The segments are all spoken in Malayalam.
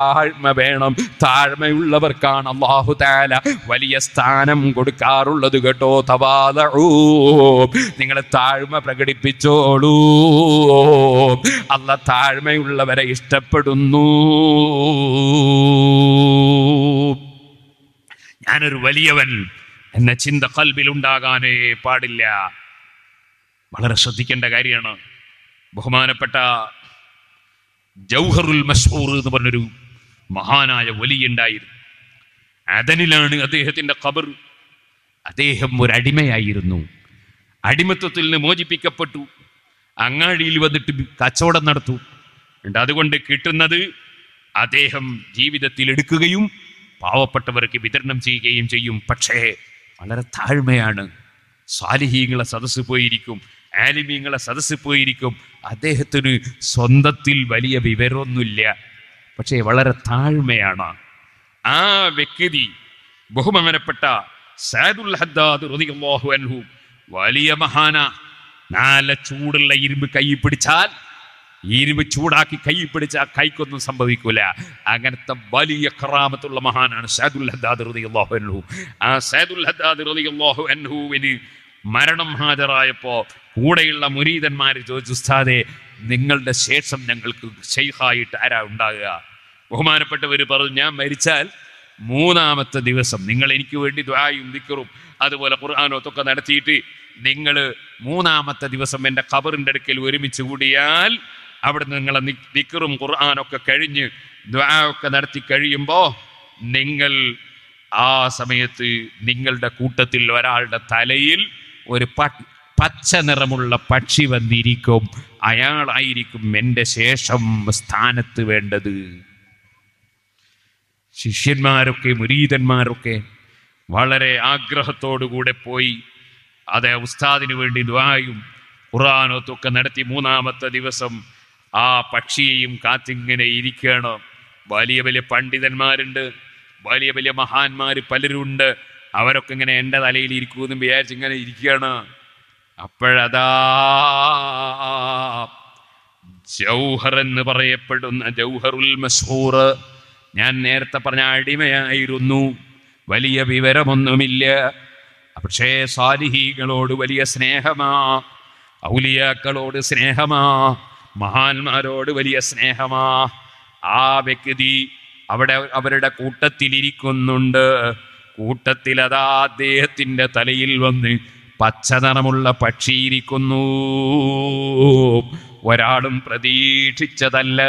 താഴ്മ വേണം താഴ്മയുള്ളവർക്കാണ് അള്ളാഹു താല വലിയ സ്ഥാനം കൊടുക്കാറുള്ളത് കേട്ടോ തവാദഊ നിങ്ങൾ താഴ്മ പ്രകടിപ്പിച്ചോളൂ അല്ല താഴ്മയുള്ളവരെ ഇഷ്ടപ്പെടുന്നു ഞാനൊരു വലിയവൻ എന്ന ചിന്ത കൽബിൽ ഉണ്ടാകാനേ പാടില്ല വളരെ ശ്രദ്ധിക്കേണ്ട കാര്യമാണ് ബഹുമാനപ്പെട്ട ജൗഹറുൽ മഷൂർ എന്ന് പറഞ്ഞൊരു മഹാനായ വലിയുണ്ടായിരുന്നു അതനിലാണ് അദ്ദേഹത്തിന്റെ ഖബർ അദ്ദേഹം ഒരു അടിമയായിരുന്നു അടിമത്വത്തിൽ നിന്ന് മോചിപ്പിക്കപ്പെട്ടു അങ്ങാടിയിൽ വന്നിട്ട് കച്ചവടം നടത്തു ഉണ്ട് അതുകൊണ്ട് കിട്ടുന്നത് അദ്ദേഹം ജീവിതത്തിൽ എടുക്കുകയും പാവപ്പെട്ടവർക്ക് വിതരണം ചെയ്യുകയും ചെയ്യും പക്ഷേ വളരെ താഴ്മയാണ് സ്വാലിഹീങ്ങളെ സദസ്സ് പോയിരിക്കും ആലിമീങ്ങളെ സദസ്സ് പോയിരിക്കും അദ്ദേഹത്തിന് സ്വന്തത്തിൽ വലിയ വിവരമൊന്നുമില്ല പക്ഷേ വളരെ താഴ്മയാണ് ആ വ്യക്തി ബഹുമാനപ്പെട്ട സാദുൽ ഹദ്ദാദ് റളിയല്ലാഹു അൻഹു വലിയ മഹാന നല്ല ചൂടുള്ള ഇരുമ്പ് കൈ പിടിച്ചാൽ ഇരുമ്പ് ചൂടാക്കി കൈ പിടിച്ചാൽ കൈക്കൊന്നും സംഭവിക്കൂല അങ്ങനത്തെ വലിയ കറാമത്തുള്ള മഹാനാണ് സാദുൽ ഹദ്ദാദ് റളിയല്ലാഹു അൻഹു ആ സാദുൽ ഹദ്ദാദ് റളിയല്ലാഹു അൻഹുവിന് മരണം ഹാജരായപ്പോ കൂടെയുള്ള മുരീതന്മാര് ചോദിച്ചു ഉസ്താദെ നിങ്ങളുടെ ശേഷം ഞങ്ങൾക്ക് ഷെയ്ഖായിട്ട് ആരാ ഉണ്ടാകുക ബഹുമാനപ്പെട്ടവർ പറഞ്ഞു ഞാൻ മരിച്ചാൽ മൂന്നാമത്തെ ദിവസം നിങ്ങൾ എനിക്ക് വേണ്ടി ദ്വായും ദിക്കറും അതുപോലെ ഖുർആാനോത്തൊക്കെ നടത്തിയിട്ട് നിങ്ങൾ മൂന്നാമത്തെ ദിവസം എൻ്റെ ഖബറിൻ്റെ അടുക്കൽ ഒരുമിച്ച് കൂടിയാൽ അവിടെ നിങ്ങളെ നി- ദിക്കറും ഖുർആാനൊക്കെ കഴിഞ്ഞ് ദ്വാ ഒക്കെ നടത്തി കഴിയുമ്പോൾ നിങ്ങൾ ആ സമയത്ത് നിങ്ങളുടെ കൂട്ടത്തിൽ ഒരാളുടെ തലയിൽ ഒരു പ പച്ച നിറമുള്ള പക്ഷി വന്നിരിക്കും അയാളായിരിക്കും എൻ്റെ ശേഷം സ്ഥാനത്ത് വേണ്ടത് ശിഷ്യന്മാരൊക്കെ മുരീതന്മാരൊക്കെ വളരെ ആഗ്രഹത്തോടുകൂടെ പോയി അതെ ഉസ്താദിന് വേണ്ടി ദ്വായും ഖുറാനൊത്തൊക്കെ നടത്തി മൂന്നാമത്തെ ദിവസം ആ പക്ഷിയെയും കാത്തിങ്ങനെ ഇരിക്കുകയാണ് വലിയ വലിയ പണ്ഡിതന്മാരുണ്ട് വലിയ വലിയ മഹാന്മാർ പലരുണ്ട് അവരൊക്കെ ഇങ്ങനെ എൻ്റെ തലയിൽ ഇരിക്കുമെന്നും വിചാരിച്ച് ഇങ്ങനെ ഇരിക്കുകയാണ് അപ്പോഴതാ ജൗഹർ എന്ന് പറയപ്പെടുന്ന ജൗഹറുൽ മസ്ഹൂർ ഞാൻ നേരത്തെ പറഞ്ഞ അടിമയായിരുന്നു വലിയ വിവരമൊന്നുമില്ല പക്ഷേ സാലിഹീകളോട് വലിയ സ്നേഹമാ ഔലിയാക്കളോട് സ്നേഹമാ മഹാന്മാരോട് വലിയ സ്നേഹമാ ആ വ്യക്തി അവിടെ അവരുടെ കൂട്ടത്തിലിരിക്കുന്നുണ്ട് കൂട്ടത്തിൽ അതാ അദ്ദേഹത്തിന്റെ തലയിൽ വന്ന് പച്ച നിറമുള്ള പക്ഷിയിരിക്കുന്നു ഒരാളും പ്രതീക്ഷിച്ചതല്ല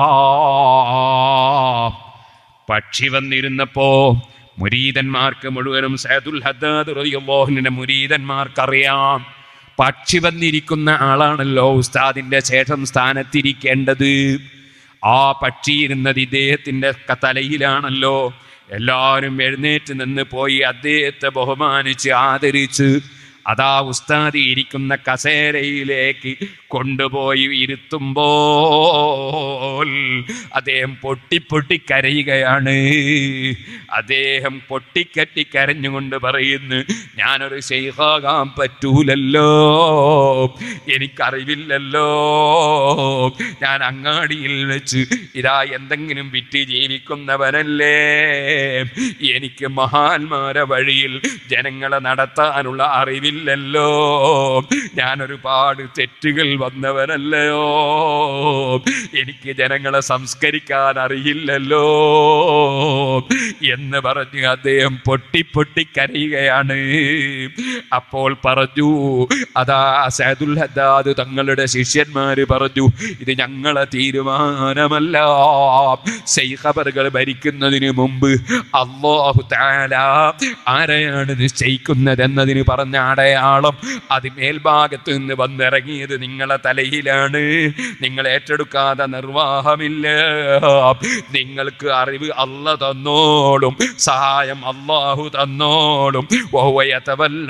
പക്ഷി വന്നിരുന്നപ്പോ മുരീതന്മാർക്ക് മുഴുവനും സൈദുൽ ഹദ്ദാദ് റളിയല്ലാഹുവിന്റെ മുരീതന്മാർക്കറിയാം പക്ഷി വന്നിരിക്കുന്ന ആളാണല്ലോ ഉസ്താദിന്റെ ശേഷം സ്ഥാനത്തിരിക്കേണ്ടത് ആ പക്ഷി ഇരുന്നത് ഇദ്ദേഹത്തിന്റെ ക- തലയിലാണല്ലോ എല്ലാവരും എഴുന്നേറ്റ് നിന്ന് പോയി അദ്ദേഹത്തെ ബഹുമാനിച്ച് ആദരിച്ച് അതാ ഉസ്താദി ഇരിക്കുന്ന കസേരയിലേക്ക് കൊണ്ടുപോയി ഇരുത്തുമ്പോൾ അദ്ദേഹം പൊട്ടി പൊട്ടി കരയുകയാണ് അദ്ദേഹം പൊട്ടിക്കറ്റി കരഞ്ഞുകൊണ്ട് പറയുന്നു ഞാനൊരു ശൈഖാകാൻ പറ്റൂലല്ലോ എനിക്കറിവില്ലല്ലോ ഞാൻ അങ്ങാടിയിൽ വെച്ച് ഇതാ എന്തെങ്കിലും വിറ്റ് ജീവിക്കുന്നവനല്ലേ എനിക്ക് മഹാന്മാരെ വഴിയിൽ ജനങ്ങളെ നടത്താനുള്ള അറിവില്ലല്ലോ ഞാൻ ഒരുപാട് തെറ്റുകൾ വന്നവനല്ലയോ എനിക്ക് ജനങ്ങളെ സംസ്കരിക്കാൻ അറിയില്ലല്ലോ എന്ന് പറഞ്ഞ് അദ്ദേഹം പൊട്ടി പൊട്ടി കരയുകയാണ് അപ്പോൾ പറഞ്ഞു അതാ സൈദുൽ ഹദ്ദാദ് തങ്ങളുടെ ശിഷ്യന്മാര് പറഞ്ഞു ഇത് ഞങ്ങളെ തീരുമാനമല്ല ശൈഖബറുകൾ ഭരിക്കുന്നതിന് മുമ്പ് അള്ളാഹു താല ആരെയാണ് നിശ്ചയിക്കുന്നത് എന്നതിന് പറഞ്ഞ അടയാളം അത് മേൽഭാഗത്ത് നിന്ന് വന്നിറങ്ങിയത് നിങ്ങളെ തലയിലാണ് നിങ്ങൾ ഏറ്റെടുക്കാതെ നിർവാഹമില്ല നിങ്ങൾക്ക് അറിവ് അല്ല തന്നോളും സഹായം അള്ളാഹു തന്നോളും വഹുവ യതവല്ല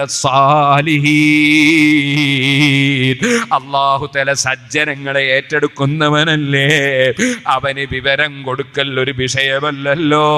സാലിഹീൻ. അള്ളാഹു തല സജ്ജനങ്ങളെ ഏറ്റെടുക്കുന്നവനല്ലേ അവന് വിവരം കൊടുക്കൽ ഒരു വിഷയമല്ലല്ലോ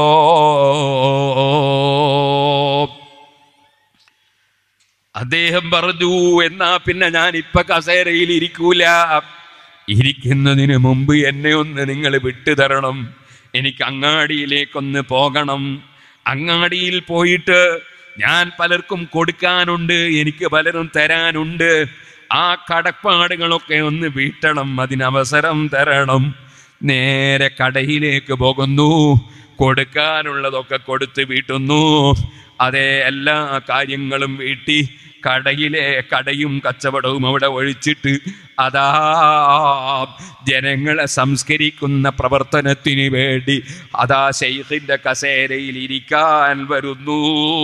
അദ്ദേഹം പറഞ്ഞു എന്നാ പിന്നെ ഞാൻ ഇപ്പൊ കസേരയിൽ ഇരിക്കൂല ഇരിക്കുന്നതിന് മുമ്പ് എന്നെ ഒന്ന് നിങ്ങൾ വിട്ടുതരണം എനിക്ക് അങ്ങാടിയിലേക്കൊന്ന് പോകണം അങ്ങാടിയിൽ പോയിട്ട് ഞാൻ പലർക്കും കൊടുക്കാനുണ്ട് എനിക്ക് പലരും തരാനുണ്ട് ആ കടപ്പാടുകളൊക്കെ ഒന്ന് വീട്ടണം അതിനവസരം തരണം നേരെ കടയിലേക്ക് പോകുന്നു കൊടുക്കാനുള്ളതൊക്കെ കൊടുത്ത് വീട്ടുന്നു അതേ എല്ലാ കാര്യങ്ങളും വീട്ടി കടയിലെ കടയും കച്ചവടവും അവിടെ ഒഴിച്ചിട്ട് അതാ ജനങ്ങളെ സംസ്കരിക്കുന്ന പ്രവർത്തനത്തിന് വേണ്ടി അതാ ശൈഖിന്റെ കസേരയിൽ ഇരിക്കാൻ വരുന്നു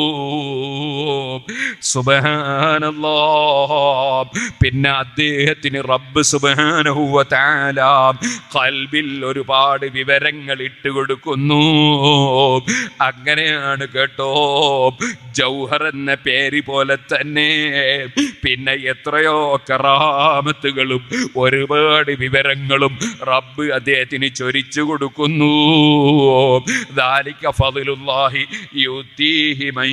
സുബഹാനല്ലോ പിന്നെ അദ്ദേഹത്തിന് റബ്ബ് സുബഹാനഹുവ താല കൽബിൽ ഒരുപാട് വിവരങ്ങൾ ഇട്ട് കൊടുക്കുന്നു അങ്ങനെയാണ് കേട്ടോ ജൗഹർ എന്ന പേര് പോലെ തന്നെ പിന്നെ എത്രയോ കറാമത്തുകളും ഒരുപാട് വിവരങ്ങളും റബ്ബ് അദ്ദേഹത്തിന് ചൊരിച്ചു കൊടുക്കുന്നു ذلك فضل الله يؤتيه من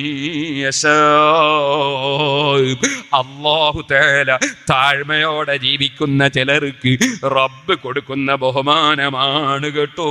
يشاء അള്ളാഹു തേല താഴ്മയോടെ ജീവിക്കുന്ന ചിലർക്ക് റബ്ബ് കൊടുക്കുന്ന ബഹുമാനമാണ് കേട്ടോ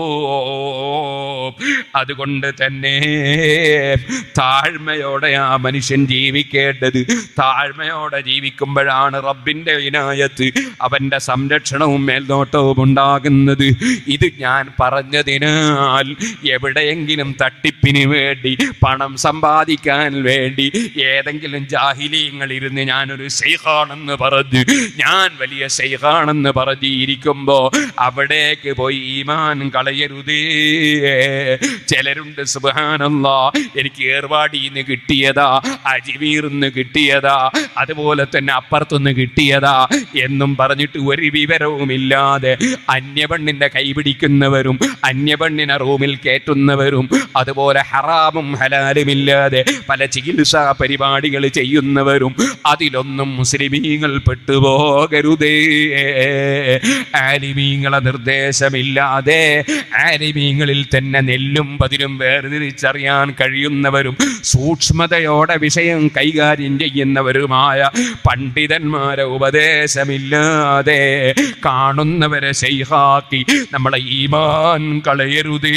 അതുകൊണ്ട് തന്നെ താഴ്മയോടെ ആ മനുഷ്യൻ ജീവിക്കേണ്ടത് താഴ്മയോടെ ജീവിക്കുമ്പോഴാണ് റബ്ബിന്റെ വിനായത്ത് അവന്റെ സംരക്ഷണവും മേൽനോട്ടവും ഉണ്ടാകുന്നത് ഇത് ഞാൻ പറഞ്ഞതിനാൽ എവിടെയെങ്കിലും തട്ടിപ്പിന് വേണ്ടി പണം സമ്പാദിക്കാൻ വേണ്ടി ഏതെങ്കിലും ജാഹിലീങ്ങൾ ഇരുന്ന് ഞാനൊരു ശൈഖാണെന്ന് പറഞ്ഞു ഞാൻ വലിയ ശൈഖാണെന്ന് പറഞ്ഞ് ഇരിക്കുമ്പോ അവിടേക്ക് പോയി ഈമാൻ കളയരുതേ ചിലരുണ്ട് സുബാനല്ല എനിക്ക് ഏർവാടിന്ന് കിട്ടിയതാ അജ്മീർന്ന് കിട്ടിയതാ അതുപോലെ തന്നെ അപ്പുറത്തുനിന്ന് കിട്ടിയതാ എന്നും പറഞ്ഞിട്ട് ഒരു വിവരവുമില്ലാതെ അന്യപെണ്ണിന്റെ കൈപിടിക്കുന്നവരും അന്യപെണ്ണിനെ റൂമിൽ കയറ്റുന്നവരും അതുപോലെ ഹറാമും ഹലാലുമില്ലാതെ പല ചികിത്സാ പരിപാടികൾ ചെയ്യുന്നവരും അതിലൊന്നും മുസ്ലിമീങ്ങൾ പെട്ടുപോകരുതേ ആലിമീങ്ങളെ നിർദ്ദേശമില്ലാതെ ആലിമീങ്ങളിൽ തന്നെ നെല്ലും പതിരും വേർതിരിച്ചറിയാൻ കഴിയുന്നവരും സൂക്ഷ്മതയോടെ വിഷയം കൈകാര്യം ചെയ്യുന്നവരുമായ പണ്ഡിതന്മാരെ ഉപദേശമില്ലാതെ കാണുന്നവരെ ശൈഹാക്കി നമ്മളെ ഈമാൻ കളയരുതേ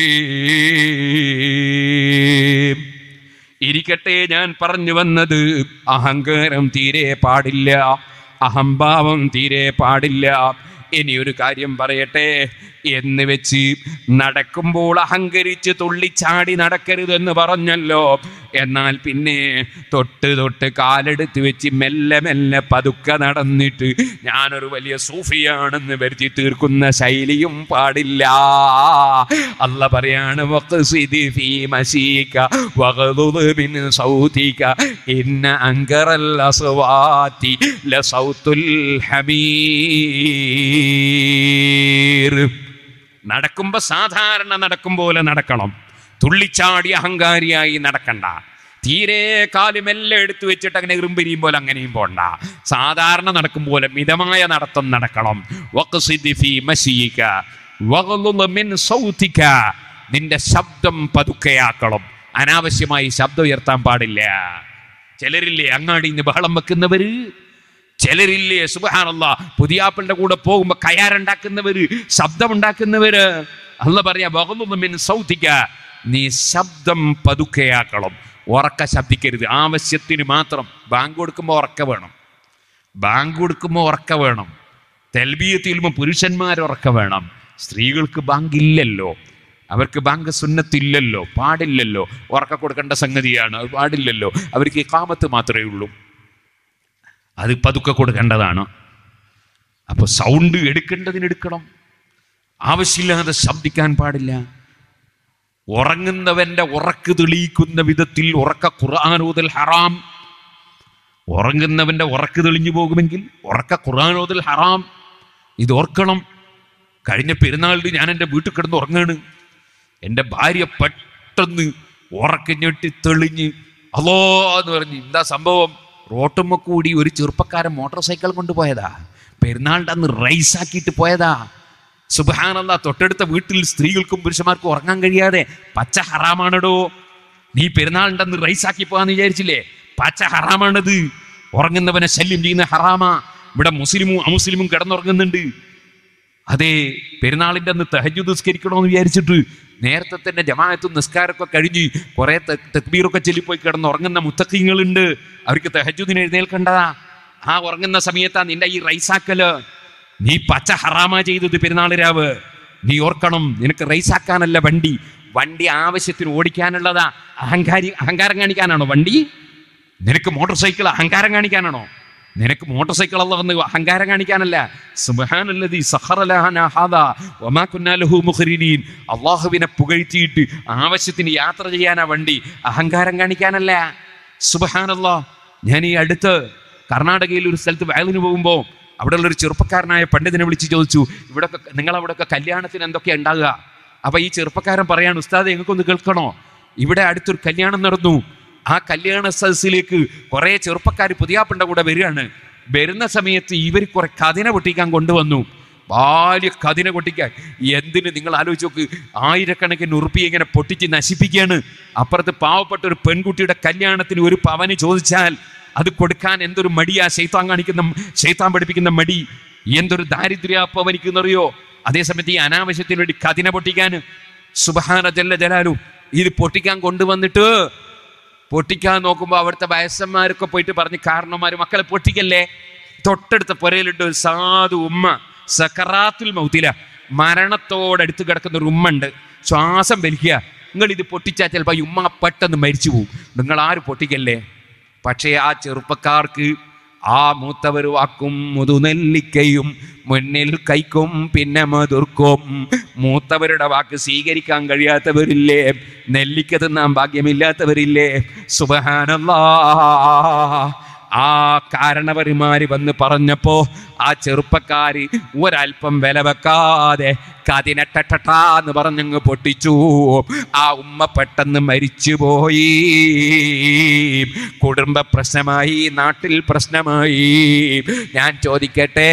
ഇരിക്കട്ടെ ഞാൻ പറഞ്ഞു വന്നത് അഹങ്കാരം തീരെ പാടില്ല അഹംഭാവം തീരെ പാടില്ല ഇനി ഒരു കാര്യം പറയട്ടെ എന്ന് വെച്ച് നടക്കുമ്പോൾ അഹങ്കരിച്ച് തുള്ളിച്ചാടി നടക്കരുതെന്ന് പറഞ്ഞല്ലോ എന്നാൽ പിന്നെ തൊട്ട് തൊട്ട് കാലെടുത്ത് വെച്ച് മെല്ലെ മെല്ലെ പതുക്കെ നടന്നിട്ട് ഞാനൊരു വലിയ സൂഫിയാണെന്ന് വരുത്തി തീർക്കുന്ന ശൈലിയും പാടില്ല അല്ല പറയാണ് വഖ്സിദ് ഫീ മശീക വഗ്ദുദ് മിൻ സൗതിക ഇന്ന അൻകറൽ അസ്വാതി ലസൗത്തുൽ ഹമീർ നടക്കുമ്പോ സാധാരണ നടക്കും പോലെ നടക്കണം തുള്ളിച്ചാടി അഹങ്കാരിയായി നടക്കണ്ട തീരെ കാലുമെല്ലാം എടുത്തു വെച്ചിട്ട് അങ്ങനെ ഇറുമ്പിരിയും പോലെ അങ്ങനെയും പോണ്ട സാധാരണ നടക്കും പോലെ മിതമായ നടത്തം നടക്കണം വഖ്സിദ് ഫീ മശീക വഗ്ളുദ് മിൻ സൗതിക നിന്റെ ശബ്ദം പതുക്കെയാക്കണം അനാവശ്യമായി ശബ്ദം ഉയർത്താൻ പാടില്ല ചിലരില്ലേ അങ്ങാടിന്ന് ബഹളം വെക്കുന്നവര് ചിലരില്ലേ സുബഹാനല്ല പുതിയാപ്പിളുടെ കൂടെ പോകുമ്പോ കയാറുണ്ടാക്കുന്നവര് ശബ്ദമുണ്ടാക്കുന്നവര് അല്ല പറയാ ബഹുമിൻ സൗതിക നീ ശബ്ദം പതുക്കെയാക്കണം ഉറക്ക ശബ്ദിക്കരുത് ആവശ്യത്തിന് മാത്രം ബാങ്ക് കൊടുക്കുമ്പോൾ ഉറക്ക വേണം ബാങ്ക് കൊടുക്കുമ്പോൾ ഉറക്ക വേണം തെൽബിയത്തിലുമ്പോൾ പുരുഷന്മാർ ഉറക്ക വേണം സ്ത്രീകൾക്ക് ബാങ്ക് ഇല്ലല്ലോ അവർക്ക് ബാങ്ക് സുന്നത്തില്ലല്ലോ പാടില്ലല്ലോ ഉറക്ക കൊടുക്കേണ്ട സംഗതിയാണ് അത് പാടില്ലല്ലോ അവർക്ക് ഈ കാമത്ത് മാത്രമേ ഉള്ളൂ അത് പതുക്കെ കൊടുക്കേണ്ടതാണ് അപ്പോൾ സൗണ്ട് എടുക്കേണ്ടതിന് എടുക്കണം ആവശ്യമില്ലാതെ ശബ്ദിക്കാൻ പാടില്ല ഉറങ്ങുന്നവന്റെ ഉറക്ക് തെളിയിക്കുന്ന വിധത്തിൽ ഉറക്ക ഖുർആാനോദൽ ഹറാം ഉറങ്ങുന്നവന്റെ ഉറക്ക് തെളിഞ്ഞു പോകുമെങ്കിൽ ഉറക്ക ഖുർആാനോദൽ ഹറാം ഇത് ഓർക്കണം കഴിഞ്ഞ പെരുന്നാളിന് ഞാൻ എൻ്റെ വീട്ടിൽ കിടന്ന് ഉറങ്ങാണ് എൻ്റെ ഭാര്യ പെട്ടെന്ന് ഉറക്കഞ്ഞെട്ടി തെളിഞ്ഞ് അല്ലോ എന്ന് പറഞ്ഞ് എന്താ സംഭവം റോട്ടുമ്മ കൂടി ഒരു ചെറുപ്പക്കാരൻ മോട്ടോർ സൈക്കിൾ കൊണ്ടുപോയതാ പെരുന്നാളിൻ്റെ അന്ന് റൈസാക്കിയിട്ട് പോയതാ സുബഹാനല്ല തൊട്ടടുത്ത വീട്ടിൽ സ്ത്രീകൾക്കും പുരുഷന്മാർക്കും ഉറങ്ങാൻ കഴിയാതെ പച്ച ഹറാമാണടോ നീ പെരുന്നാളിൻ്റെ അന്ന് റൈസാക്കി പോകാന്ന് വിചാരിച്ചില്ലേ പച്ച ഹറാമാണത് ഉറങ്ങുന്നവനെ ശല്യം ചെയ്യുന്ന ഹറാമാ ഇവിടെ മുസ്ലിമും അമുസ്ലിമും കിടന്നുറങ്ങുന്നുണ്ട് അതേ പെരുന്നാളിൻ്റെ അന്ന് തെഹജു നിസ്കരിക്കണമെന്ന് വിചാരിച്ചിട്ട് നേരത്തെ തന്നെ ജമാഅത്തും നിസ്കാരമൊക്കെ കഴിഞ്ഞ് കുറേ ത- തക്ബീറൊക്കെ ചൊല്ലിപ്പോയി കിടന്ന് ഉറങ്ങുന്ന മുത്തക്കിങ്ങളുണ്ട് അവർക്ക് തെഹജുദിന് എഴുന്നേൽക്കണ്ടതാ ആ ഉറങ്ങുന്ന സമയത്താ നിന്റെ ഈ റൈസാക്കല് നീ പച്ച ഹറാമ ചെയ്തത് പെരുന്നാൾ രാവ് നീ ഓർക്കണം നിനക്ക് റൈസാക്കാനല്ല വണ്ടി വണ്ടി ആവശ്യത്തിന് ഓടിക്കാനുള്ളതാ അഹങ്കാരി അഹങ്കാരം കാണിക്കാനാണോ വണ്ടി നിനക്ക് മോട്ടോർ സൈക്കിൾ അഹങ്കാരം കാണിക്കാനാണോ നിനക്ക് മോട്ടോർ സൈക്കിൾ അല്ല വന്ന് അഹങ്കാരം കാണിക്കാനല്ല സുബ്ഹാനല്ലദീ സഖറ ലനാ ഹാദാ വമാ കുന്നാ ലഹു മുഖ്രിനീൻ അള്ളാഹുവിനെ പുകഴ്ത്തിയിട്ട് ആവശ്യത്തിന് യാത്ര ചെയ്യാനാ വണ്ടി അഹങ്കാരം കാണിക്കാനല്ല സുബ്ഹാനല്ലാ ഞാൻ ഈ അടുത്ത് കർണാടകയിൽ ഒരു സ്ഥലത്ത് വയലിന് പോകുമ്പോൾ അവിടെയുള്ള ഒരു ചെറുപ്പക്കാരനായ പണ്ഡിതനെ വിളിച്ച് ചോദിച്ചു ഇവിടെ നിങ്ങൾ അവിടെയൊക്കെ കല്യാണത്തിന് എന്തൊക്കെയാ ഉണ്ടാകുക അപ്പൊ ഈ ചെറുപ്പക്കാരൻ പറയാണ് ഉസ്താദ് ഞങ്ങൾക്കൊന്ന് കേൾക്കണോ ഇവിടെ അടുത്തൊരു കല്യാണം നടന്നു ആ കല്യാണ സദസ്സിലേക്ക് കുറെ ചെറുപ്പക്കാർ പുതിയാപ്പിന്റെ കൂടെ വരികയാണ് വരുന്ന സമയത്ത് ഇവർ കുറെ കതിന പൊട്ടിക്കാൻ കൊണ്ടുവന്നു വലിയ കതിന പൊട്ടിക്കാൻ എന്തിന് നിങ്ങൾ ആലോചിച്ച് നോക്ക് ആയിരക്കണക്കിന് ഉറുപ്പി ഇങ്ങനെ പൊട്ടിച്ച് നശിപ്പിക്കുകയാണ് അപ്പുറത്ത് പാവപ്പെട്ട ഒരു പെൺകുട്ടിയുടെ കല്യാണത്തിന് ഒരു പവന് ചോദിച്ചാൽ അത് കൊടുക്കാൻ എന്തൊരു മടിയാ ശൈത്താൻ കാണിക്കുന്ന ശൈത്താൻ പഠിപ്പിക്കുന്ന മടി എന്തൊരു ദാരിദ്ര്യാപ്പവനിക്കുന്നറിയോ അതേസമയത്ത് ഈ അനാവശ്യത്തിന് വേണ്ടി കതിന പൊട്ടിക്കാൻ സുബഹാന ജല്ല ജലാലു ഇത് പൊട്ടിക്കാൻ കൊണ്ടുവന്നിട്ട് പൊട്ടിക്കാൻ നോക്കുമ്പോൾ അവിടുത്തെ വയസ്സന്മാരൊക്കെ പോയിട്ട് പറഞ്ഞ് കാരണന്മാർ മക്കളെ പൊട്ടിക്കല്ലേ തൊട്ടടുത്ത പുരയിലിട്ട് ഒരു സാധു ഉമ്മ സക്കറാത്തുൽ മൗത്തില മരണത്തോടടുത്ത് കിടക്കുന്ന ഒരു ഉമ്മ ഉണ്ട് ശ്വാസം വലിക്കുക നിങ്ങൾ ഇത് പൊട്ടിച്ചാൽ ചിലപ്പോൾ ഈ ഉമ്മ പെട്ടെന്ന് മരിച്ചു പോകും നിങ്ങൾ ആര് പൊട്ടിക്കല്ലേ പക്ഷേ ആ ചെറുപ്പക്കാർക്ക് ആ മൂത്തവർ വാക്കും മുതുനെല്ലിക്കയും മുന്നിൽ കൈക്കും പിന്നെ മധുർക്കും മൂത്തവരുടെ വാക്ക് സ്വീകരിക്കാൻ കഴിയാത്തവരില്ലേ നെല്ലിക്ക തിന്നാൻ ഭാഗ്യമില്ലാത്തവരില്ലേ സുബഹാനല്ലാ ആ കാരണവന്മാര് വന്ന് പറഞ്ഞപ്പോ ആ ചെറുപ്പക്കാര് ഒരല്പം വില വെക്കാതെ കതിനട്ടട്ടാന്ന് പറഞ്ഞങ്ങ് പൊട്ടിച്ചു ആ ഉമ്മ പെട്ടെന്ന് മരിച്ചുപോയി കുടുംബ പ്രശ്നമായി നാട്ടിൽ പ്രശ്നമായി ഞാൻ ചോദിക്കട്ടെ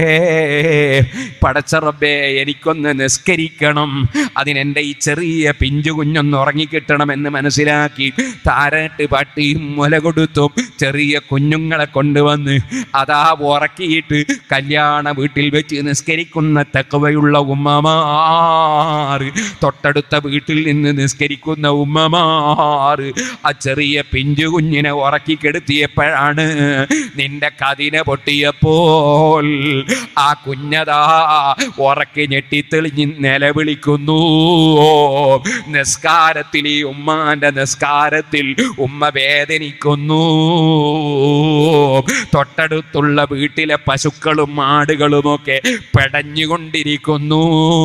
പടച്ചറബേ എനിക്കൊന്ന് നിസ്കരിക്കണം അതിനെൻ്റെ ഈ ചെറിയ പിഞ്ചു കുഞ്ഞൊന്ന് ഉറങ്ങിക്കിട്ടണമെന്ന് മനസ്സിലാക്കി താരാട്ട് പാട്ടിയും മുല കൊടുത്തും ചെറിയ കുഞ്ഞുങ്ങളെ കൊണ്ടുവന്ന് അതാ ഉറക്കിയിട്ട് കല്യാണ വീട്ടിൽ വെച്ച് നിസ്കരിക്കുന്ന തെക്കവയുള്ള ഉമ്മമാർ തൊട്ടടുത്ത വീട്ടിൽ നിന്ന് നിസ്കരിക്കുന്ന ഉമ്മമാർ ആ ചെറിയ പിഞ്ചു കുഞ്ഞിനെ ഉറക്കി കെടുത്തിയപ്പോഴാണ് നിന്റെ കതിന പൊട്ടിയപ്പോൾ ആ കുഞ്ഞതാ ഉറക്കി ഞെട്ടിത്തെളിഞ്ഞ് നിലവിളിക്കുന്നു നിസ്കാരത്തിൽ ഈ ഉമ്മാന്റെ നിസ്കാരത്തിൽ ഉമ്മ വേദനിക്കുന്നു തൊട്ടടുത്തുള്ള വീട്ടിലെ പശുക്കളും ആടുകളുമൊക്കെ പെടഞ്ഞുകൊണ്ടിരിക്കുന്നു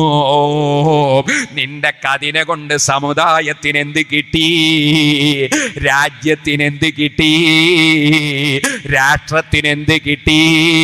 നിന്റെ കതിന കൊണ്ട് സമുദായത്തിന് എന്ത് കിട്ടി രാജ്യത്തിന് എന്ത് കിട്ടി രാഷ്ട്രത്തിന് എന്ത് കിട്ടി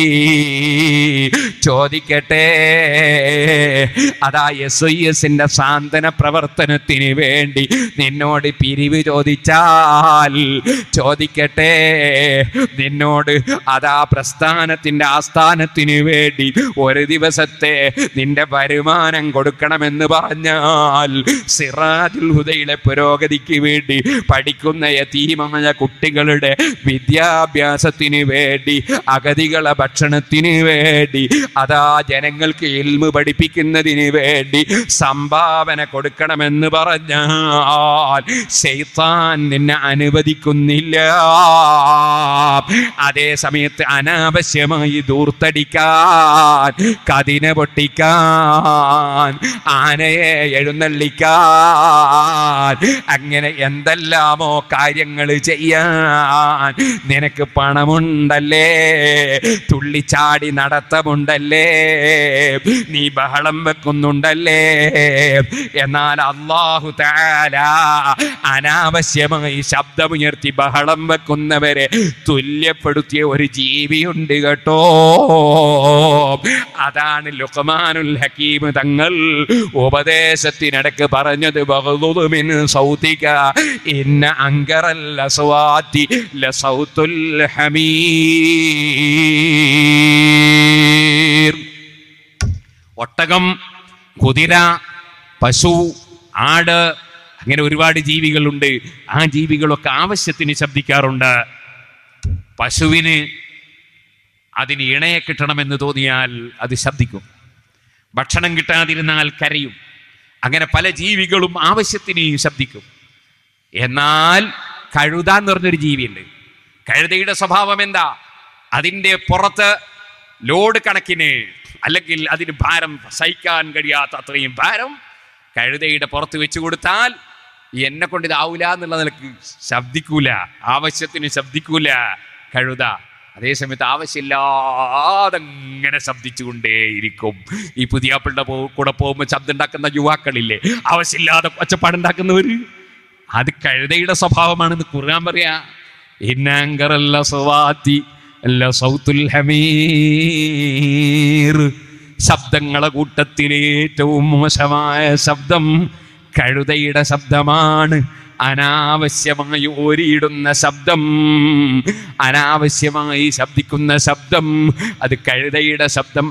ചോദിക്കട്ടെ അതാ എസ് ഐ എസിന്റെ സാന്ത്വന പ്രവർത്തനത്തിന് വേണ്ടി നിന്നോട് പിരിവ് ചോദിച്ചാൽ ചോദിക്കട്ടെ നിന്നോട് അതാ പ്രസ്ഥാനത്തിന്റെ ആസ്ഥാനത്തിന് വേണ്ടി ഒരു ദിവസത്തെ നിന്റെ വരുമാനം കൊടുക്കണമെന്ന് പറഞ്ഞാൽ സിറാജുൽ ഹുദയിലെ പുരോഗതിക്ക് വേണ്ടി പഠിക്കുന്ന യതീമായ കുട്ടികളുടെ വിദ്യാഭ്യാസത്തിന് വേണ്ടി അഗതികളെ ഭക്ഷണത്തിന് വേണ്ടി അതാ ജനങ്ങൾക്ക് ഇൽമ് പഠിപ്പിക്കുന്നതിന് വേണ്ടി സംഭാവന കൊടുക്കണമെന്ന് പറഞ്ഞാൽ ശൈത്താൻ നിന്നെ അനുവദിക്കുന്നില്ല അതേ സമയത്ത് അനാവശ്യമായി ദൂർത്തടിക്കാൻ കതിന പൊട്ടിക്കാൻ ആനയെ എഴുന്നള്ളിക്കാൻ അങ്ങനെ എന്തെല്ലാമോ കാര്യങ്ങൾ ചെയ്യാൻ നിനക്ക് പണമുണ്ടല്ലേ തുള്ളിച്ചാടി നടത്തമുണ്ടല്ലേ നീ ബഹളം വെക്കുന്നുണ്ടല്ലേ എന്നാൽ അള്ളാഹു താല അനാവശ്യമായി ശബ്ദമുയർത്തി ബഹളം വെക്കുന്നവരെ തുല്യപ്പെടുത്തിയ ഒരു ജീവിയുണ്ട് കേട്ടോ അതാണ് ലുഖ്മാനുൽ ഹക്കീം തങ്ങൾ ഉപദേശത്തിനിടക്ക് പറഞ്ഞത് ബഹുമിൻ സൗതിക ഇന്ന അങ്കറൽ അസ്വാതി ലസൗത്തുൽ ഹമീർ ഒട്ടകം കുതിര പശു ആട് അങ്ങനെ ഒരുപാട് ജീവികളുണ്ട് ആ ജീവികളൊക്കെ ആവശ്യത്തിന് ശബ്ദിക്കാറുണ്ട് പശുവിന് അതിന് ഇണയെ കിട്ടണമെന്ന് തോന്നിയാൽ അത് ശബ്ദിക്കും ഭക്ഷണം കിട്ടാതിരുന്നാൽ കരയും അങ്ങനെ പല ജീവികളും ആവശ്യത്തിന് ശബ്ദിക്കും എന്നാൽ കഴുത എന്ന് പറഞ്ഞൊരു ജീവിയുണ്ട് കഴുതയുടെ സ്വഭാവം എന്താ അതിൻ്റെ പുറത്ത് ലോഡ് കണക്കിന് അല്ലെങ്കിൽ അതിന് ഭാരം സഹിക്കാൻ കഴിയാത്ത അത്രയും ഭാരം കഴുതയുടെ പുറത്ത് വെച്ച് കൊടുത്താൽ എന്നെ കൊണ്ട് ഇതാവൂല എന്നുള്ള നിലക്ക് ശബ്ദിക്കൂല ആവശ്യത്തിന് ശബ്ദിക്കൂല കഴുത അതേസമയത്ത് ആവശ്യമില്ലാതെ ഇങ്ങനെ ശബ്ദിച്ചുകൊണ്ടേയിരിക്കും ഈ പുതിയാപ്പിളുടെ പോ കൂടെ പോകുമ്പോൾ ശബ്ദം ഉണ്ടാക്കുന്ന യുവാക്കളില്ലേ ആവശ്യമില്ലാതെ ഒച്ചപ്പാടുണ്ടാക്കുന്നവർ അത് കഴുതയുടെ സ്വഭാവമാണെന്ന് ഖുർആൻ പറയാ ഇന്നാങ്കറല്ല സവാത്തി അല്ല സൗത്തുൽ ഹമീർ ശബ്ദങ്ങളെ കൂട്ടത്തിൽ ഏറ്റവും മോശമായ ശബ്ദം കഴുതയുടെ ശബ്ദമാണ് അനാവശ്യമായി ഓരിയിടുന്ന ശബ്ദം അനാവശ്യമായി ശബ്ദിക്കുന്ന ശബ്ദം അത് കഴുതയുടെ ശബ്ദം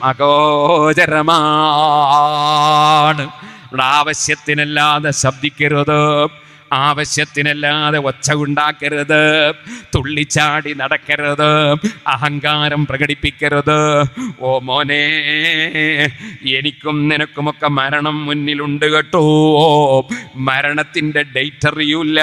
അഗോചരമാണ് ഇവിടെ ആവശ്യത്തിനല്ലാതെ ശബ്ദിക്കരുത് ആവശ്യത്തിനല്ലാതെ ഒച്ച ഉണ്ടാക്കരുത് തുള്ളിച്ചാടി നടക്കരുത് അഹങ്കാരം പ്രകടിപ്പിക്കരുത് ഓ മോനെ എനിക്കും നിനക്കുമൊക്കെ മരണം മുന്നിലുണ്ട് കേട്ടോ മരണത്തിൻ്റെ ഡേറ്റ് അറിയൂല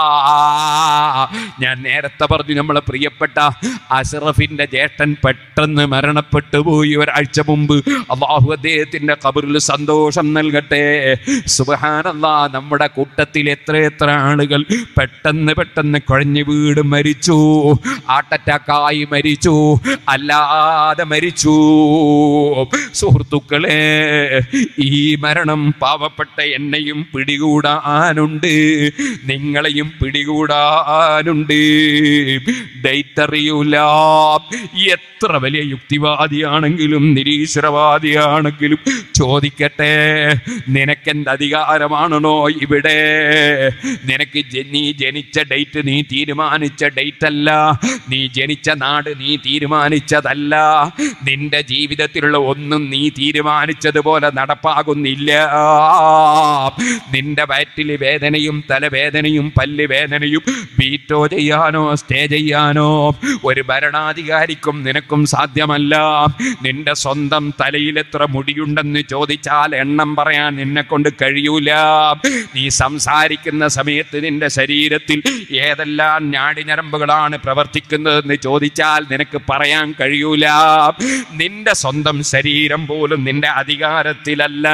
ഞാൻ നേരത്തെ പറഞ്ഞു നമ്മളെ പ്രിയപ്പെട്ട അഷറഫിൻ്റെ ജ്യേഷ്ഠൻ പെട്ടെന്ന് മരണപ്പെട്ടു പോയി ഒരാഴ്ച മുമ്പ് അള്ളാഹു അദ്ദേഹത്തിൻ്റെ കബറിൽ സന്തോഷം നൽകട്ടെ സുബഹാനല്ലാ നമ്മുടെ കൂട്ടത്തിൽ എത്ര എത്ര ആളുകൾ പെട്ടെന്ന് പെട്ടെന്ന് കുഴഞ്ഞു വീട് മരിച്ചു ആട്ടറ്റാക്കായി മരിച്ചു അല്ലാതെ മരിച്ചു സുഹൃത്തുക്കളെ ഈ മരണം പാവപ്പെട്ട എന്നെയും പിടികൂടാനുണ്ട് നിങ്ങളെയും പിടികൂടാനുണ്ട് ഡേറ്റ് അറിയൂല എത്ര വലിയ യുക്തിവാദിയാണെങ്കിലും നിരീശ്വരവാദിയാണെങ്കിലും ചോദിക്കട്ടെ നിനക്കെന്ത് അധികാരമാണോ ഇവിടെ നിനക്ക് ജ- നീ ജനിച്ച ഡേറ്റ് നീ തീരുമാനിച്ച ഡേറ്റ് അല്ല നീ ജനിച്ച നാട് നീ തീരുമാനിച്ചതല്ല നിന്റെ ജീവിതത്തിലുള്ള ഒന്നും നീ തീരുമാനിച്ചതുപോലെ നടപ്പാകുന്നില്ല നിന്റെ വയറ്റിൽ വേദനയും തലവേദനയും പല്ല് വേദനയും ബീറ്റോ ചെയ്യാനോ സ്റ്റേ ചെയ്യാനോ ഒരു ഭരണാധികാരിക്കും നിനക്കും സാധ്യമല്ല നിന്റെ സ്വന്തം തലയിൽ എത്ര മുടിയുണ്ടെന്ന് ചോദിച്ചാൽ എണ്ണം പറയാൻ നിന്നെ കൊണ്ട് കഴിയൂല നീ സംസാരിക്കുന്ന സമയത്ത് നിന്റെ ശരീരത്തിൽ ഏതെല്ലാം ഞാടിഞരമ്പുകളാണ് പ്രവർത്തിക്കുന്നതെന്ന് ചോദിച്ചാൽ നിനക്ക് പറയാൻ കഴിയൂല നിന്റെ സ്വന്തം ശരീരം പോലും നിന്റെ അധികാരത്തിലല്ല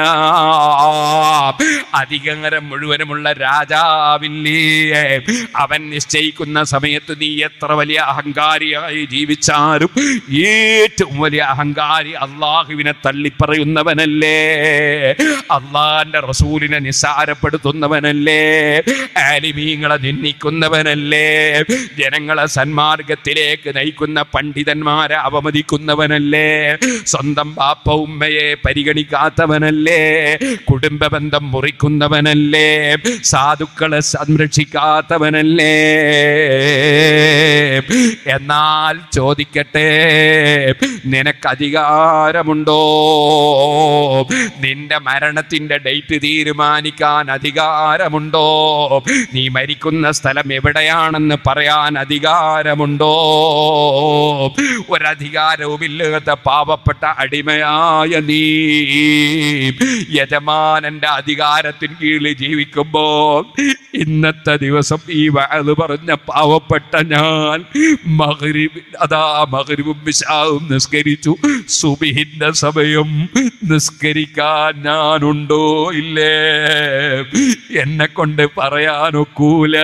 അധികാരം മുഴുവനുമുള്ള രാജാവില്ലേ അവൻ നിശ്ചയിക്കുന്ന സമയത്ത് നീ എത്ര വലിയ അഹങ്കാരിയായി ജീവിച്ചാലും ഏറ്റവും വലിയ അഹങ്കാരി അള്ളാഹുവിനെ തള്ളിപ്പറയുന്നവനല്ലേ അള്ളാന്റെ റസൂലിനെ നിസ്സാരപ്പെടുത്തുന്നവനല്ലേ ആലിമീങ്ങളെ നിന്ദിക്കുന്നവനല്ലേ ജനങ്ങളെ സന്മാർഗത്തിലേക്ക് നയിക്കുന്ന പണ്ഡിതന്മാരെ അവമതിക്കുന്നവനല്ലേ സ്വന്തം ബാപ്പ ഉമ്മയെ പരിഗണിക്കാത്തവനല്ലേ കുടുംബ ബന്ധം മുറിക്കുന്നവനല്ലേ സാധുക്കളെ സംരക്ഷിക്കാത്തവനല്ലേ എന്നാൽ ചോദിക്കട്ടെ നിനക്ക് അധികാരമുണ്ടോ നിന്റെ മരണത്തിന്റെ ഡേറ്റ് തീരുമാനിക്കാൻ അധികാരമുണ്ടോ നീ മരിക്കുന്ന സ്ഥലം എവിടെയാണെന്ന് പറയാൻ അധികാരമുണ്ടോ ഒരധികാരവുമില്ലാത്ത പാവപ്പെട്ട അടിമയായ നീ യജമാനന്റെ അധികാരത്തിന് കീഴിൽ ജീവിക്കുമ്പോ ഇന്നത്തെ ദിവസം ഈ വയത് പറഞ്ഞ പാവപ്പെട്ട ഞാൻ മകരിബ് അതാ മകരിബും വിശാവും നിസ്കരിച്ചു സുബിഹിന്റെ സമയം നിസ്കരിക്കാൻ ഞാനുണ്ടോ ഇല്ലേ എന്നെ കൊണ്ട് പറയാനൊക്കൂല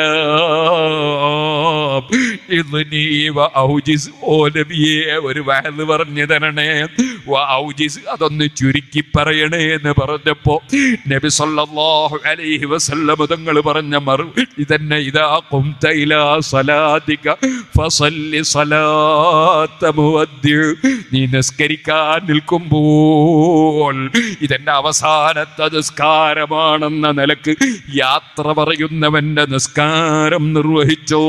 ഇത് നീ വ ഔജിസ് ഓ നബിയെ ഒരു വയത് പറഞ്ഞു തരണേ വ ഔജിസ് അതൊന്ന് ചുരുക്കി പറയണേ എന്ന് പറഞ്ഞപ്പോ നബി സല്ലല്ലാഹു അലൈഹി വസല്ലം തങ്ങൾ പറഞ്ഞ മറുപടി തന്നെ ഇതാ ഖുംത ഇലാ സലാത്തിക ഫസല്ലി സലാത്ത മുവദ്ദി നീ നിസ്കരിക്കാൻ നിൽക്കുമ്പോൾ ഇതെന്റെ അവസാനത്തെ നിസ്കാരമാണെന്ന നിലക്ക് യാത്ര പറയുന്നവന്റെ നിസ്കാരം നിർവഹിച്ചോ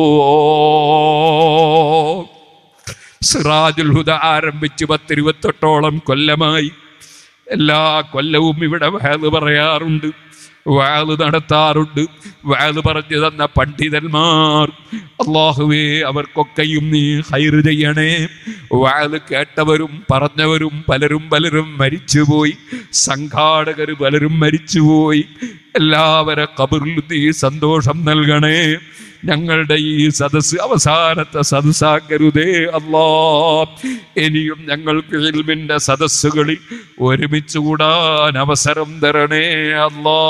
സിറാജുൽ ഹുദ ആരംഭിച്ച് പത്തിരുപത്തെട്ടോളം കൊല്ലമായി എല്ലാ കൊല്ലവും ഇവിടെ വേദ പറയാറുണ്ട് വാല് നടത്താറുണ്ട് വാല് പറഞ്ഞു തന്ന പണ്ഡിതന്മാർ അള്ളാഹുവേ അവർക്കൊക്കെയും നീ ഹൈറ് ചെയ്യണേ വാല് കേട്ടവരും പറഞ്ഞവരും പലരും പലരും മരിച്ചുപോയി സംഘാടകർ പലരും മരിച്ചുപോയി എല്ലാവരെ കബറിൽ നീ സന്തോഷം നൽകണേ ഞങ്ങളുടെ ഈ സദസ്സ് അവസാനത്തെ സദസ്സാക്കരുതേ അല്ലാ ഇനിയും ഞങ്ങൾക്ക് ഇൽമിന്റെ സദസ്സുകളിൽ ഒരുമിച്ച് കൂടാൻ അവസരം തരണേ അല്ലാ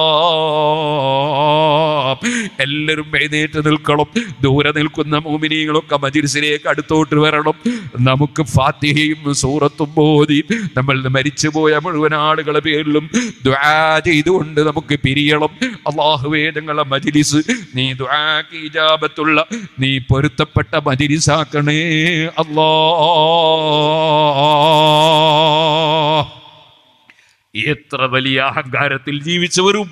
എല്ലാവരും എഴുന്നേറ്റ് നിൽക്കണം ദൂരെ നിൽക്കുന്ന മോമിനികളൊക്കെ മജിരിസിലേക്ക് അടുത്തോട്ട് വരണം നമുക്ക് ഫാത്തിഹയും സൂറത്തും ബോധി നമ്മൾ മരിച്ചുപോയ മുഴുവൻ ആളുകളെ പേരിലും ദ്വാ ചെയ്തുകൊണ്ട് നമുക്ക് പിരിയണം അള്ളാഹുവേ ഞങ്ങളെ മജിലിസ് നീ ദ്വാക്ക് ഇജാബത്തുള്ള നീ പൊരുത്തപ്പെട്ട മജിലിസാക്കണേ അല്ലാ എത്ര വലിയ അഹങ്കാരത്തിൽ ജീവിച്ചവരും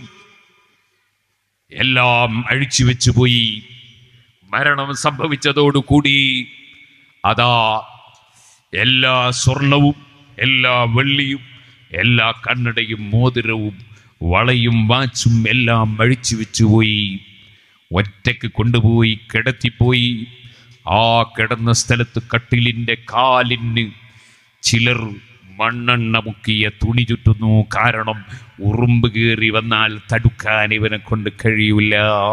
എല്ലാം അഴിച്ചു വെച്ചു പോയി മരണം സംഭവിച്ചതോടുകൂടി അതാ എല്ലാ സ്വർണവും എല്ലാ വെള്ളിയും എല്ലാ കണ്ണടയും മോതിരവും വളയും വാച്ചും എല്ലാം അഴിച്ചു വെച്ചുപോയി ഒറ്റയ്ക്ക് കൊണ്ടുപോയി കിടത്തിപ്പോയി ആ കിടന്ന സ്ഥലത്ത് കട്ടിലിൻ്റെ കാലിന് ചിലർ മണ്ണെണ്ണ മുക്കിയ തുണി ചുറ്റുന്നു കാരണം ഉറുമ്പ് കയറി വന്നാൽ തടുക്കാൻ ഇവനെ കൊണ്ട് കഴിയില്ല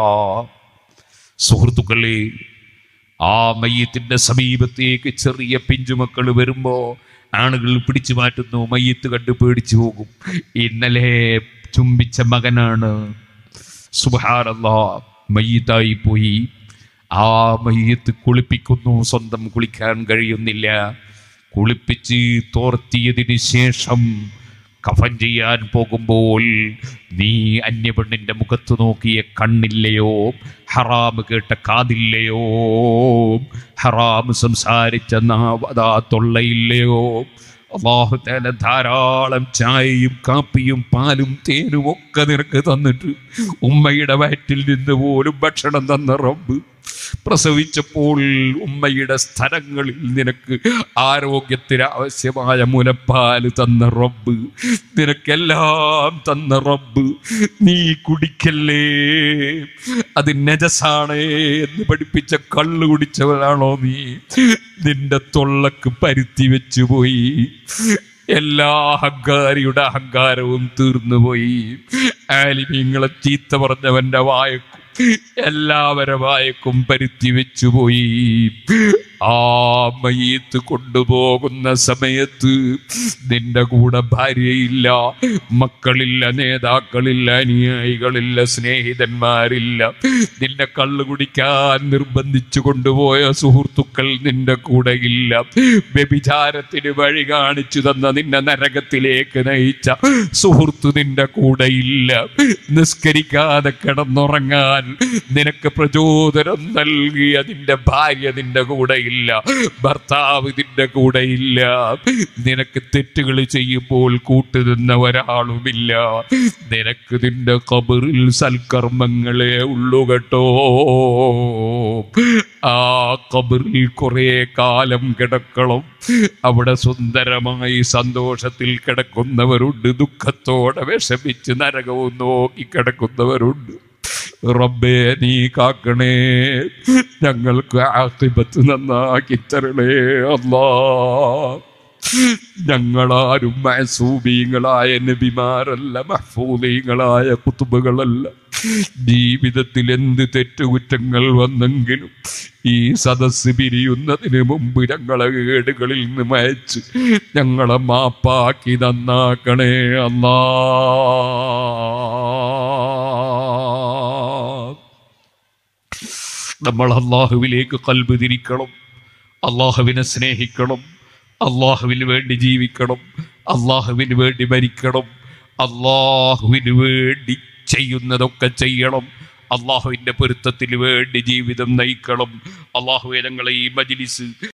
സുഹൃത്തുക്കളെ ആ മയ്യത്തിന്റെ സമീപത്തേക്ക് ചെറിയ പിഞ്ചുമക്കൾ വരുമ്പോ ആളുകൾ പിടിച്ചു മാറ്റുന്നു മയ്യത്ത് കണ്ട് പേടിച്ചു പോകും ഇന്നലെ ചുംബിച്ച മകനാണ് സുബാനല്ലാ മയ്യത്തായി പോയി ആ മയ്യത്ത് കുളിപ്പിക്കുന്നു സ്വന്തം കുളിക്കാൻ കഴിയുന്നില്ല കുളിപ്പിച്ച് തോർത്തിയതിന് ശേഷം കഫൻ ചെയ്യാൻ പോകുമ്പോൾ നീ അന്യപെണ്ണിന്റെ മുഖത്ത് നോക്കിയ കണ്ണില്ലയോ ഹറാം കേട്ട കാതില്ലയോ ഹറാം സംസാരിച്ച നാവതാ തൊള്ളയില്ലയോ അള്ളാഹു തല ധാരാളം ചായയും കാപ്പിയും പാലും തേനും ഒക്കെ നിനക്ക് തന്നിട്ട് ഉമ്മയുടെ വയറ്റിൽ നിന്ന് പോലും ഭക്ഷണം തന്ന റബ്ബ് പ്രസവിച്ചപ്പോൾ ഉമ്മയുടെ സ്ഥലങ്ങളിൽ നിനക്ക് ആരോഗ്യത്തിന് ആവശ്യമായ മുലപ്പാല് തന്ന റബ്ബ് നിനക്കെല്ലാം തന്ന റബ്ബ് നീ കുടിക്കല്ലേ അത് നജസാണ് എന്ന് പഠിപ്പിച്ച കള്ളു കുടിച്ചവനാണോ നീ നിന്റെ തൊള്ളക്ക് പരുത്തി വെച്ചു പോയി എല്ലാ അഹങ്കാരിയുടെ അഹങ്കാരവും തീർന്നുപോയി ആലിമീങ്ങളെ ചീത്ത പറഞ്ഞവന്റെ വായക്കും എല്ലാവരെ വായക്കും പരുത്തി വെച്ചുപോയി ആ മയ്യത്ത് കൊണ്ടുപോകുന്ന സമയത്ത് നിന്റെ കൂടെ ഭാര്യയില്ല മക്കളില്ല നേതാക്കളില്ല അനുയായികളില്ല സ്നേഹിതന്മാരില്ല നിന്നെ കള്ളു കുടിക്കാൻ നിർബന്ധിച്ചു കൊണ്ടുപോയ സുഹൃത്തുക്കൾ നിന്റെ കൂടെ ഇല്ല വ്യഭിചാരത്തിന് വഴി കാണിച്ചു തന്ന നിന്നെ നരകത്തിലേക്ക് നയിച്ച സുഹൃത്ത് നിന്റെ കൂടെ ഇല്ല നിസ്കരിക്കാതെ കിടന്നുറങ്ങാൻ നിനക്ക് പ്രചോദനം നൽകിയ നിന്റെ ഭാര്യ നിന്റെ കൂടെ ഇല്ല ഭർത്താവ് നിന്റെ കൂടെ ഇല്ല നിനക്ക് തെറ്റുകൾ ചെയ്യുമ്പോൾ കൂട്ടുനിന്ന ഒരാളുമില്ല നിനക്ക് നിന്റെ കബറിൽ സൽക്കർമ്മങ്ങളെ ഉള്ളു കേട്ടോ ആ കബറിൽ കുറെ കാലം കിടക്കണം അവിടെ സുന്ദരമായി സന്തോഷത്തിൽ കിടക്കുന്നവരുണ്ട് ദുഃഖത്തോടെ വിഷമിച്ച് നരകവും നോക്കി കിടക്കുന്നവരുണ്ട് റബ്ബേ നീ കാക്കണേ ഞങ്ങൾക്ക് ആക്കിബത്ത് നന്നാക്കി തരണേ അല്ലാ ഞങ്ങളാരും മഹസൂബീങ്ങളായ നബിമാരല്ല മഹ്ഫൂദീങ്ങളായ കുത്തുബുകളല്ല ജീവിതത്തിൽ എന്ത് തെറ്റുകുറ്റങ്ങൾ വന്നെങ്കിലും ഈ സദസ്സ് പിരിയുന്നതിന് മുമ്പ് ഞങ്ങളെ ഏടുകളിൽ നിന്ന് മയച്ച് ഞങ്ങളെ മാപ്പാക്കി നന്നാക്കണേ അല്ലാ നമ്മൾ അള്ളാഹുവിലേക്ക് കൽബ് തിരിക്കണം അള്ളാഹുവിനെ സ്നേഹിക്കണം അള്ളാഹുവിന് വേണ്ടി ജീവിക്കണം അള്ളാഹുവിന് വേണ്ടി മരിക്കണം അള്ളാഹുവിന് വേണ്ടി ചെയ്യുന്നതൊക്കെ ചെയ്യണം അള്ളാഹുവിൻ്റെ പൊരുത്തത്തിന് വേണ്ടി ജീവിതം നയിക്കണം അള്ളാഹുവെ ഞങ്ങളെ ഈ മജിലിസ്